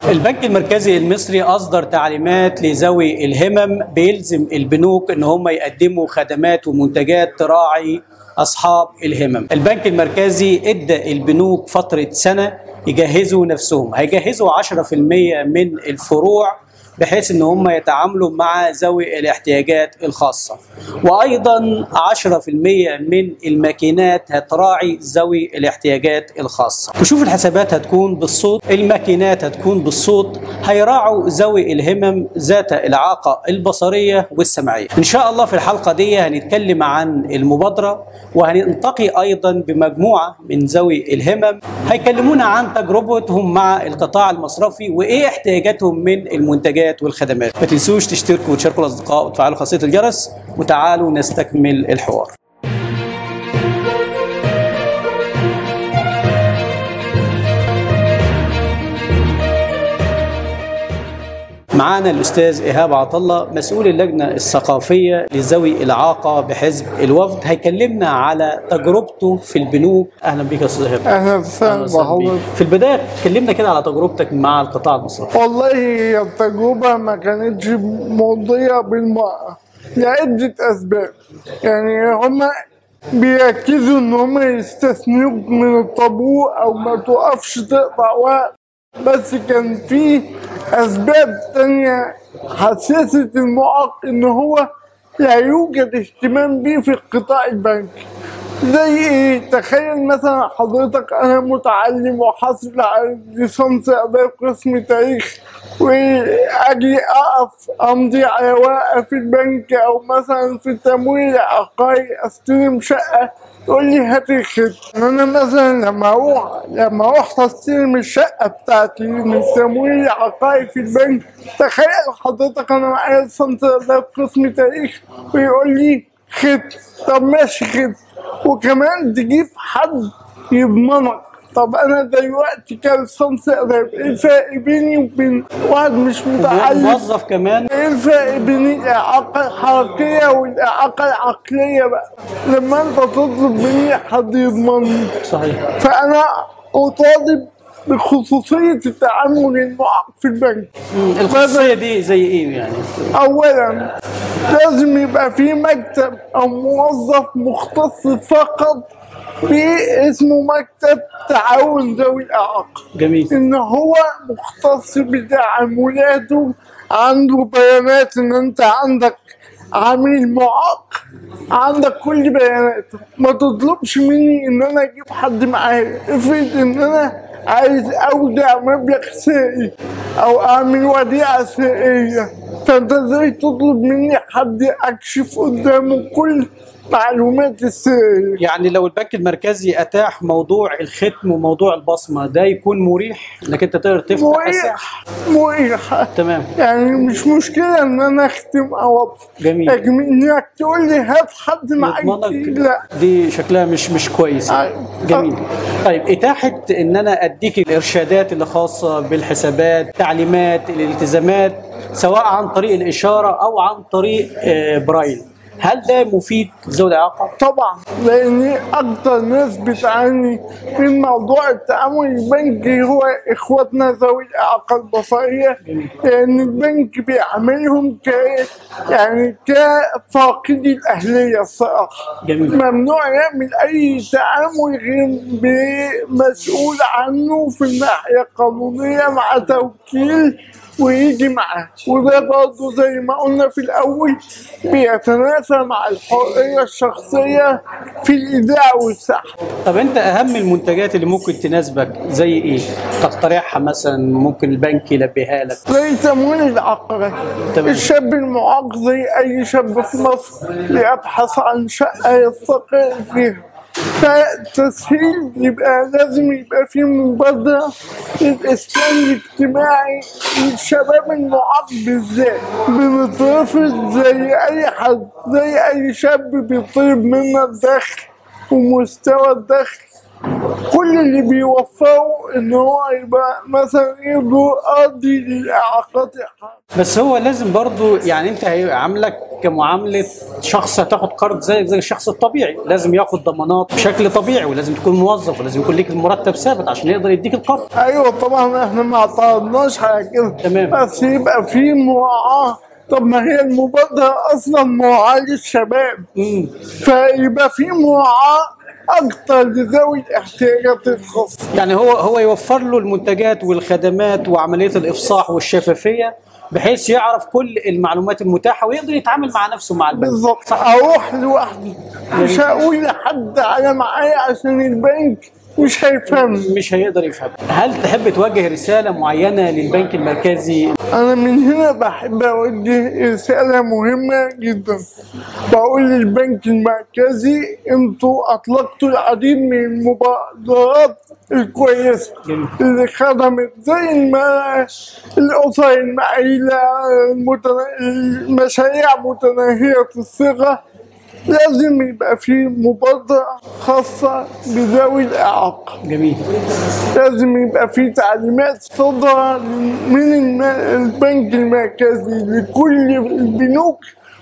البنك المركزي المصري اصدر تعليمات لذوي الهمم بيلزم البنوك ان هم يقدموا خدمات ومنتجات تراعي اصحاب الهمم البنك المركزي ادى البنوك فتره سنه يجهزوا نفسهم هيجهزوا 10% من الفروع بحيث ان هم يتعاملوا مع ذوي الاحتياجات الخاصه وايضا 10% من الماكينات هتراعي ذوي الاحتياجات الخاصه وشوف الحسابات هتكون بالصوت الماكينات هتكون بالصوت هيراعوا ذوي الهمم ذات الاعاقه البصريه والسمعيه ان شاء الله في الحلقه دي هنتكلم عن المبادره وهنلتقي ايضا بمجموعه من ذوي الهمم هيكلمونا عن تجربتهم مع القطاع المصرفي وايه احتياجاتهم من المنتجات والخدمات ما تنسوش تشتركوا وتشاركوا الاصدقاء وتفعلوا خاصيه الجرس وتعالوا نستكمل الحوار معانا الاستاذ ايهاب عطله مسؤول اللجنه الثقافيه لذوي الاعاقه بحزب الوفد هيكلمنا على تجربته في البنوك اهلا بيك يا استاذ ايهاب اهلا وسهلا بحضرتك في البدايه كلمنا كده على تجربتك مع القطاع المصرفي والله هي التجربة ما كانتش مرضية بالمرأة لعدة أسباب يعني هما بيركزوا إن هما يستثنوك من الطابور أو ما توقفش تقطع وقت بس كان في أسباب تانية حسست المعاق إن هو لا يوجد اهتمام بيه في القطاع البنكي زي ايه تخيل مثلا حضرتك انا متعلم وحاصل على ليسانس اداب قسم تاريخ واجي اقف امضي على ورقه في البنك او مثلا في التمويل العقاري استلم شقه يقول لي هات الخط انا مثلا لما اروح لما رحت استلم الشقه بتاعتي من التمويل العقاري في البنك تخيل حضرتك انا معايا ليسانس اداب قسم تاريخ ويقول لي خط طب ماشي خط وكمان تجيب حد يضمنك طب انا دلوقتي كليسانس اداب ايه الفرق بيني وبين واحد مش متعلم موظف كمان ايه الفرق بين الاعاقه الحركيه والاعاقه العقليه بقى لما انت تطلب مني حد يضمنني صحيح فانا اطالب بخصوصيه التعامل المعاق في البنك الخصوصيه دي زي ايه يعني اولا لازم يبقى في مكتب او موظف مختص فقط باسمه مكتب تعاون ذوي الاعاقه جميل ان هو مختص بتعاملاته عنده بيانات ان انت عندك عميل معاق عندك كل بياناته ما تطلبش مني ان انا اجيب حد معايا افرض ان انا عايز اودع مبلغ سائي او اعمل وديعه سائيه فانت ازاي تطلب مني حد اكشف قدامه كل معلومات السائيه يعني لو البنك المركزي اتاح موضوع الختم وموضوع البصمه ده يكون مريح انك انت تقدر تفتح أساح. مريح مريح تمام يعني مش مشكلة إن أنا أختم أو أبصم جميل. لكن إنك تقول لي هات حد معاك يضمنك لا دي شكلها مش مش كويس أيوة. جميل طيب اتاحه ان انا اديك الارشادات اللي خاصه بالحسابات تعليمات الالتزامات سواء عن طريق الاشاره او عن طريق آه، برايل هل ده مفيد لذوي الاعاقه؟ طبعا لأن أكتر ناس بتعاني من موضوع التعامل البنكي هو إخواتنا ذوي الإعاقة البصرية لأن البنك بيعاملهم ك يعني كفاقدي الأهلية الصراحة جميل. ممنوع يعمل أي تعامل غير بمسؤول عنه في الناحية القانونية مع توكيل ويجي معاه وده برضه زي ما قلنا في الأول بيتنافى مع الحرية الشخصية في الإيداع والسحب طب انت اهم المنتجات اللي ممكن تناسبك زي ايه؟ تقترحها مثلا ممكن البنك يلبيها لك زي تمويل العقارات تمام. الشاب المعاق زي أي شاب في مصر بيبحث عن شقة يستقر فيها فتسهيل يبقى لازم يبقى في مبادرة للإسكان الاجتماعي للشباب المعاق بالذات بنترفض زي أي حد زي أي شاب بيطلب منا الدخل ومستوى الدخل كل اللي بيوفره ان هو يبقى مثلا يبقى قاضي للاعاقات بس هو لازم برضو يعني انت هيعاملك كمعامله شخص هتاخد قرض زي زي الشخص الطبيعي لازم ياخد ضمانات بشكل طبيعي ولازم تكون موظف ولازم يكون ليك المرتب ثابت عشان يقدر يديك القرض ايوه طبعا احنا ما اعترضناش على كده تمام. بس يبقى في مراعاه طب ما هي المبادره اصلا مراعاه للشباب امم فيبقى في مراعاه اكتر لذوي الاحتياجات الخاصه يعني هو هو يوفر له المنتجات والخدمات وعمليه الافصاح والشفافيه بحيث يعرف كل المعلومات المتاحه ويقدر يتعامل مع نفسه مع البنك بالظبط اروح لوحدي مش هقول لحد انا معايا عشان البنك مش هيفهمني مش هيقدر يفهم هل تحب توجه رساله معينه للبنك المركزي أنا من هنا بحب أوجه رسالة مهمة جدا بقول للبنك المركزي أنتوا أطلقتوا العديد من المبادرات الكويسة جميل. اللي خدمت زي الم- الأسر المعيلة المتنا- المشاريع متناهية الصغر لازم يبقى في مبادرة خاصة بذوي الإعاقة جميل لازم يبقى في تعليمات صادرة من الم- البنك المركزي لكل البنوك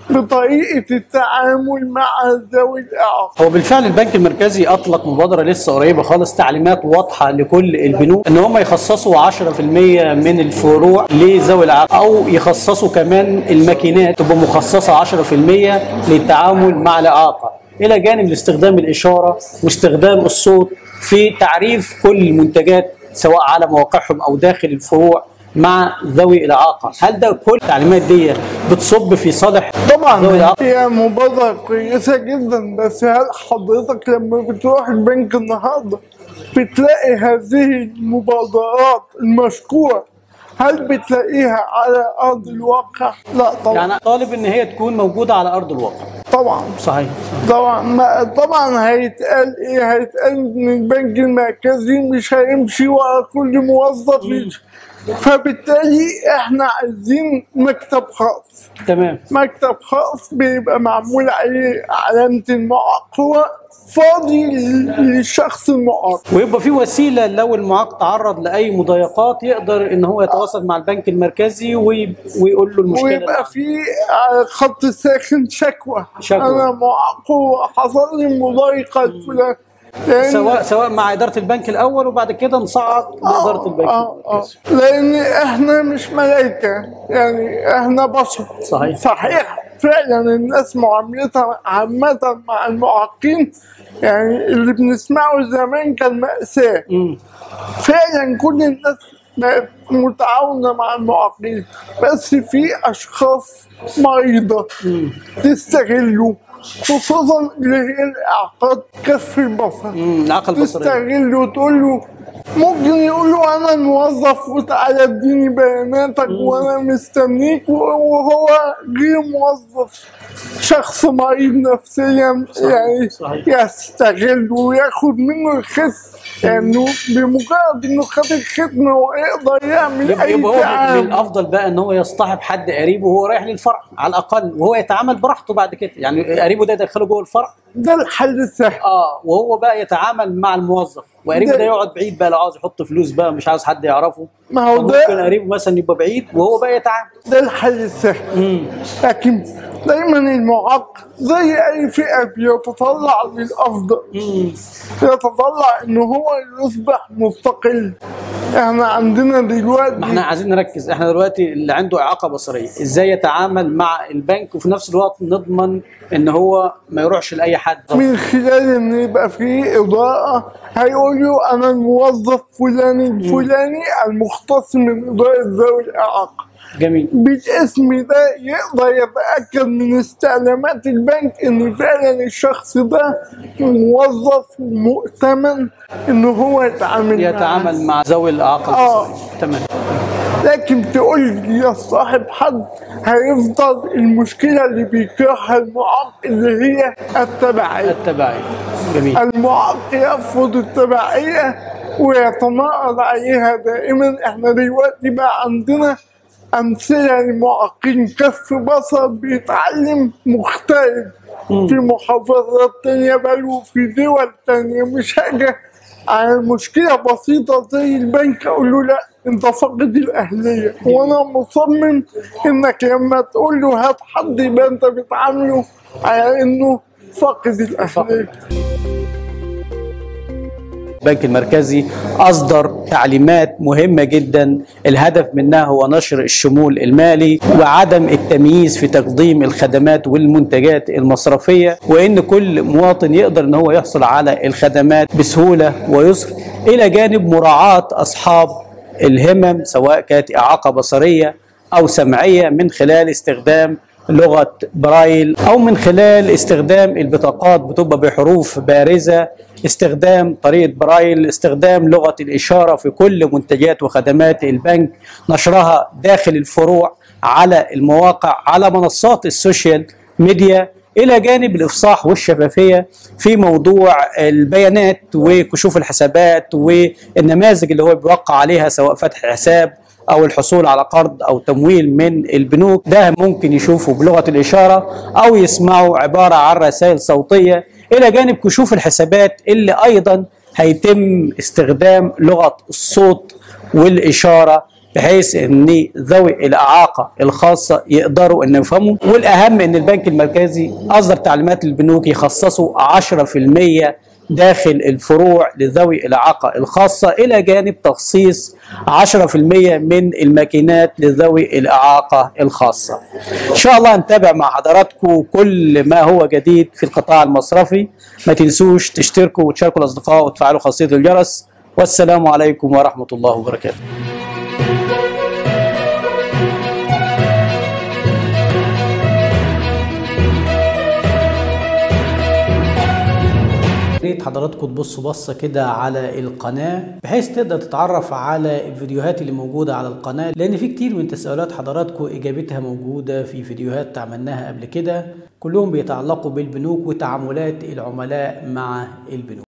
بطريقة التعامل مع ذوي الإعاقة هو بالفعل البنك المركزي اطلق مبادره لسه قريبه خالص تعليمات واضحه لكل البنوك ان هم يخصصوا 10% من الفروع لذوي الاعاقه او يخصصوا كمان الماكينات تبقى مخصصه 10% للتعامل مع الاعاقه الى جانب استخدام الاشاره واستخدام الصوت في تعريف كل المنتجات سواء على مواقعهم او داخل الفروع مع ذوي الاعاقه هل ده كل التعليمات دي بتصب في صالح طبعا ذوي الإعاقة؟ هي مبادرة كويسة جدا بس هل حضرتك لما بتروح البنك النهاردة بتلاقي هذه المبادرات المشكورة هل بتلاقيها على أرض الواقع؟ لا طبعا يعني طالب ان هي تكون موجوده على ارض الواقع طبعا صحيح طبعا ما طبعا هيتقال ايه هيتقال ان البنك المركزي مش هيمشي ورا كل موظف يجي. فبالتالي احنا عايزين مكتب خاص تمام مكتب خاص بيبقى معمول عليه علامة المعاق هو فاضي للشخص المعاق ويبقى في وسيله لو المعاق تعرض لاي مضايقات يقدر ان هو يتواصل مع البنك المركزي وي... ويقول له المشكله اللي ويبقى في على الخط الساخن شكوى شكوى. انا معاق وحصل لي مضايقة فلان لأن- سواء سواء مع اداره البنك الاول وبعد كده نصعد لاداره البنك آه آه لان احنا مش ملائكه يعني احنا بشر صحيح. صحيح فعلا الناس معاملتها عامة مع المعاقين يعني اللي بنسمعه زمان كان مأساة مم. فعلا كل الناس بقت متعاونة مع المعاقين بس في أشخاص مريضة تستغله خصوصا اللي هي الإعاقات كف البصر مم. العقل البصريه تستغل وتقول له ممكن يقول له انا الموظف وتعالى اديني بياناتك وانا مستنيك وهو غير موظف شخص مريض نفسيا يعني صحيح. يستغل وياخد منه الختم لانه بمجرد انه خد الختم هو يقدر يعمل يبقى اي يبقى هو من تعامل الافضل بقى ان هو يصطحب حد قريبه وهو رايح للفرع على الاقل وهو يتعامل براحته بعد كده يعني قريبه ده يدخله جوه الفرع ده الحل السهل اه وهو بقى يتعامل مع الموظف وقريبه ده- ده يقعد بعيد بقى لو عاوز يحط فلوس بقى مش عاوز حد يعرفه ما هو ممكن ده قريبه مثلا يبقى بعيد وهو بقى يتعامل ده الحل السهل امم لكن دايما المعاق زي اي فئه بيتطلع للافضل امم يتطلع ان هو يصبح مستقل احنا عندنا دلوقتي ما احنا عايزين نركز احنا دلوقتي اللي عنده اعاقه بصريه ازاي يتعامل مع البنك وفي نفس الوقت نضمن ان هو ما يروحش لاي حد من خلال ان يبقى في اضاءه هيقول له انا الموظف فلان الفلاني المختص من اداره ذوي الاعاقه جميل بالاسم ده يقدر يتاكد من استعلامات البنك ان فعلا الشخص ده موظف مؤتمن ان هو يتعامل معاه. يتعامل مع ذوي الاعاقه آه. البصريه تمام لكن تقول لي يا صاحب حد هيفضل المشكلة اللي بيكرهها المعاق اللي هي التبعية التبعية جميل المعاق يرفض التبعية ويتمرد عليها دائما احنا دلوقتي بقى عندنا أمثلة لمعاقين كف بصر بيتعلم مغترب في محافظات تانية بل وفي دول تانية مش حاجة على مشكلة بسيطة زي البنك أقول له لا أنت فاقد الأهلية وأنا مصمم إنك لما تقول له هات حد يبقى أنت بتعامله على إنه فاقد الأهلية البنك المركزي أصدر تعليمات مهمة جدا الهدف منها هو نشر الشمول المالي وعدم التمييز في تقديم الخدمات والمنتجات المصرفية وإن كل مواطن يقدر إن هو يحصل على الخدمات بسهولة ويسر إلى جانب مراعاة أصحاب الهمم سواء كانت إعاقة بصرية أو سمعية من خلال استخدام لغة برايل أو من خلال استخدام البطاقات بتبقى بحروف بارزة استخدام طريقة برايل استخدام لغة الإشارة في كل منتجات وخدمات البنك نشرها داخل الفروع على المواقع على منصات السوشيال ميديا إلى جانب الإفصاح والشفافية في موضوع البيانات وكشوف الحسابات والنماذج اللي هو بيوقع عليها سواء فتح حساب او الحصول على قرض او تمويل من البنوك ده ممكن يشوفه بلغه الاشاره او يسمعوا عباره عن رسائل صوتيه الى جانب كشوف الحسابات اللي ايضا هيتم استخدام لغه الصوت والاشاره بحيث ان ذوي الاعاقه الخاصه يقدروا ان يفهموا والاهم ان البنك المركزي اصدر تعليمات للبنوك يخصصوا 10% داخل الفروع لذوي الإعاقة الخاصة إلى جانب تخصيص 10% من الماكينات لذوي الإعاقة الخاصة إن شاء الله نتابع مع حضراتكم كل ما هو جديد في القطاع المصرفي ما تنسوش تشتركوا وتشاركوا الأصدقاء وتفعلوا خاصية الجرس والسلام عليكم ورحمة الله وبركاته ريت حضراتكم تبصوا بصة كده على القناة بحيث تقدر تتعرف على الفيديوهات اللي موجودة على القناة لأن في كتير من تساؤلات حضراتكم إجابتها موجودة في فيديوهات عملناها قبل كده كلهم بيتعلقوا بالبنوك وتعاملات العملاء مع البنوك